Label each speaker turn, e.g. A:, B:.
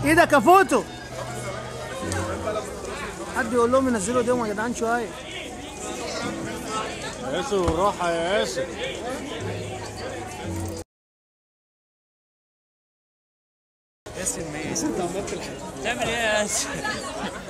A: ايدك يا فوتو حد يقول لهم ينزلوا ايديهم يا جدعان شويه
B: ياسر راحة يا ياسر
C: ياسر ما ياسر انت عملت الحاجة تعمل ايه يا ياسر